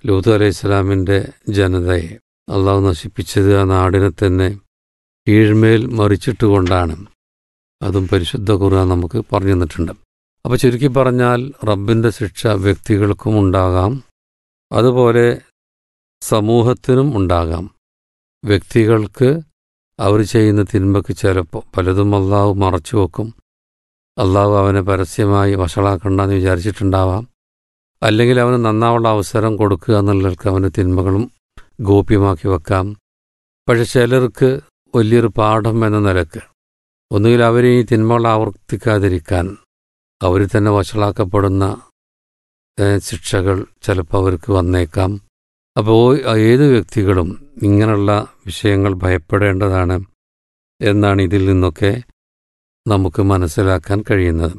ലൂത്ത് അലൈഹി ഇസ്ലാമിൻ്റെ ജനതയെ അള്ളാഹു നശിപ്പിച്ചത് ആ നാടിനെ തന്നെ കീഴ്മേൽ മറിച്ചിട്ടുകൊണ്ടാണ് അതും പരിശുദ്ധ ഖുർആൻ നമുക്ക് പറഞ്ഞു തന്നിട്ടുണ്ട് അപ്പോൾ ചുരുക്കി പറഞ്ഞാൽ റബ്ബിൻ്റെ ശിക്ഷ വ്യക്തികൾക്കും ഉണ്ടാകാം അതുപോലെ സമൂഹത്തിനും ഉണ്ടാകാം വ്യക്തികൾക്ക് അവർ ചെയ്യുന്ന തിന്മയ്ക്ക് ചിലപ്പോൾ പലതും അള്ളാഹു മറച്ചു വെക്കും അള്ളാഹു അവനെ പരസ്യമായി വഷളാക്കണ്ടെന്ന് വിചാരിച്ചിട്ടുണ്ടാവാം അല്ലെങ്കിൽ അവന് നന്നാവുള്ള അവസരം കൊടുക്കുക എന്നുള്ളവർക്ക് അവന് തിന്മകളും ഗോപ്യമാക്കി വെക്കാം പക്ഷെ ചിലർക്ക് വലിയൊരു പാഠം എന്ന നിലക്ക് ഒന്നുകിൽ അവർ ഈ തിന്മകൾ ആവർത്തിക്കാതിരിക്കാൻ അവർ തന്നെ വഷളാക്കപ്പെടുന്ന ഏഹ്, ശിക്ഷകൾ ചിലപ്പോൾ അവർക്ക് വന്നേക്കാം അപ്പോൾ ഏത് വ്യക്തികളും ഇങ്ങനെയുള്ള വിഷയങ്ങൾ ഭയപ്പെടേണ്ടതാണ് എന്നാണ് ഇതിൽ നിന്നൊക്കെ നമുക്ക് മനസ്സിലാക്കാൻ കഴിയുന്നത്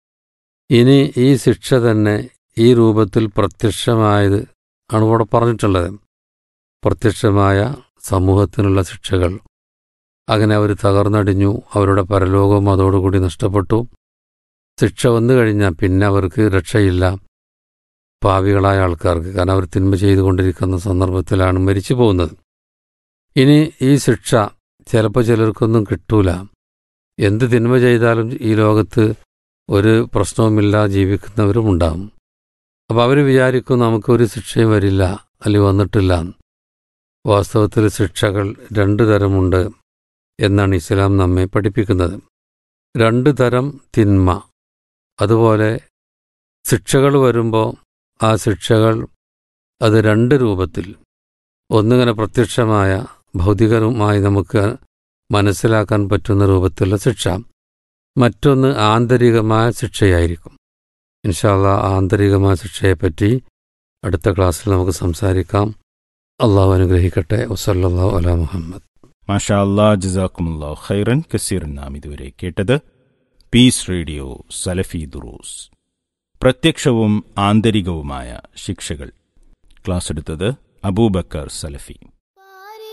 ഇനി ഈ ശിക്ഷ തന്നെ ഈ രൂപത്തിൽ പ്രത്യക്ഷമായത് ആണ് ഇവിടെ പറഞ്ഞിട്ടുള്ളത് പ്രത്യക്ഷമായ സമൂഹത്തിനുള്ള ശിക്ഷകൾ അങ്ങനെ അവർ തകർന്നടിഞ്ഞു അവരുടെ പരലോകവും അതോടുകൂടി നഷ്ടപ്പെട്ടു ശിക്ഷ വന്നു കഴിഞ്ഞാൽ പിന്നെ അവർക്ക് രക്ഷയില്ല പാവികളായ ആൾക്കാർക്ക് കാരണം അവർ തിന്മ ചെയ്തുകൊണ്ടിരിക്കുന്ന സന്ദർഭത്തിലാണ് മരിച്ചു പോകുന്നത് ഇനി ഈ ശിക്ഷ ചിലപ്പോൾ ചിലർക്കൊന്നും കിട്ടൂല എന്ത് തിന്മ ചെയ്താലും ഈ ലോകത്ത് ഒരു പ്രശ്നവുമില്ലാതെ ജീവിക്കുന്നവരും ഉണ്ടാവും അപ്പോൾ അവർ വിചാരിക്കും നമുക്കൊരു ശിക്ഷയും വരില്ല അല്ലെങ്കിൽ വന്നിട്ടില്ല വാസ്തവത്തിൽ ശിക്ഷകൾ രണ്ട് തരമുണ്ട് എന്നാണ് ഇസ്ലാം നമ്മെ പഠിപ്പിക്കുന്നത് രണ്ട് തരം തിന്മ അതുപോലെ ശിക്ഷകൾ വരുമ്പോൾ ആ ശിക്ഷകൾ അത് രണ്ട് രൂപത്തിൽ ഒന്നിങ്ങനെ പ്രത്യക്ഷമായ ഭൗതികമായി നമുക്ക് മനസ്സിലാക്കാൻ പറ്റുന്ന രൂപത്തിലുള്ള ശിക്ഷ മറ്റൊന്ന് ആന്തരികമായ ശിക്ഷയായിരിക്കും ഇൻഷാല്ല ആന്തരികമായ ശിക്ഷയെപ്പറ്റി അടുത്ത ക്ലാസ്സിൽ നമുക്ക് സംസാരിക്കാം അള്ളാഹു അനുഗ്രഹിക്കട്ടെ വസല്ലാഹു അല മുഹമ്മദ് മാഷാ അല്ലാ ജസാക്കുമുല്ലാ ഖൈറൻ കസീറൻ നാം ഇതുവരെ കേട്ടത് പീസ് റേഡിയോ സലഫി ദുറൂസ് പ്രത്യക്ഷവും ആന്തരികവുമായ ശിക്ഷകൾ ക്ലാസ് എടുത്തത് അബൂബക്കർ സലഫി